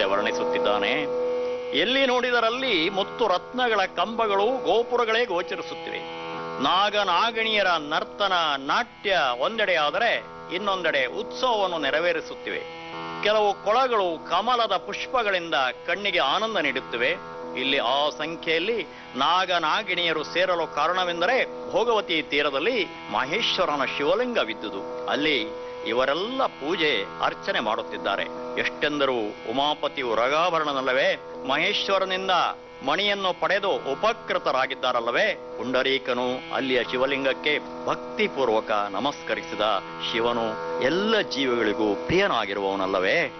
ಎಂಬಂತೆ ವರ್ಣಿಸುತ್ತಿದ್ದಾನೆ ಎಲ್ಲಿ ನೋಡಿದರಲ್ಲಿ ಮುತ್ತು ರತ್ನಗಳ ಕಂಬಗಳು ಗೋಪುರಗಳೇ ಗೋಚರಿಸುತ್ತಿವೆ ನಾಗನಾಗಣಿಯರ ನರ್ತನ ನಾಟ್ಯ ಒಂದೆಡೆ ಆದರೆ ಇನ್ನೊಂದೆಡೆ ಉತ್ಸವವನ್ನು ನೆರವೇರಿಸುತ್ತಿವೆ ಕೆಲವು ಕೊಳಗಳು ಕಮಲದ ಪುಷ್ಪಗಳಿಂದ ಕಣ್ಣಿಗೆ ಆನಂದ ನೀಡುತ್ತಿವೆ ಇಲ್ಲಿ ಆ ಸಂಖ್ಯೆಯಲ್ಲಿ ನಾಗನಾಗಿಣಿಯರು ಸೇರಲು ಕಾರಣವೆಂದರೆ ಭೋಗವತಿ ತೀರದಲ್ಲಿ ಮಹೇಶ್ವರನ ಶಿವಲಿಂಗವಿದ್ದುದು ಅಲ್ಲಿ ಇವರೆಲ್ಲ ಪೂಜೆ ಅರ್ಚನೆ ಮಾಡುತ್ತಿದ್ದಾರೆ ಎಷ್ಟೆಂದರೂ ಉಮಾಪತಿಯು ರಗಾಭರಣನಲ್ಲವೇ ಮಹೇಶ್ವರನಿಂದ ಮಣಿಯನ್ನು ಪಡೆದು ಉಪಕೃತರಾಗಿದ್ದಾರಲ್ಲವೇ ಪುಂಡರೀಕನು ಅಲ್ಲಿಯ ಶಿವಲಿಂಗಕ್ಕೆ ಭಕ್ತಿಪೂರ್ವಕ ನಮಸ್ಕರಿಸಿದ ಶಿವನು ಎಲ್ಲ ಜೀವಿಗಳಿಗೂ ಪ್ರಿಯನಾಗಿರುವವನಲ್ಲವೇ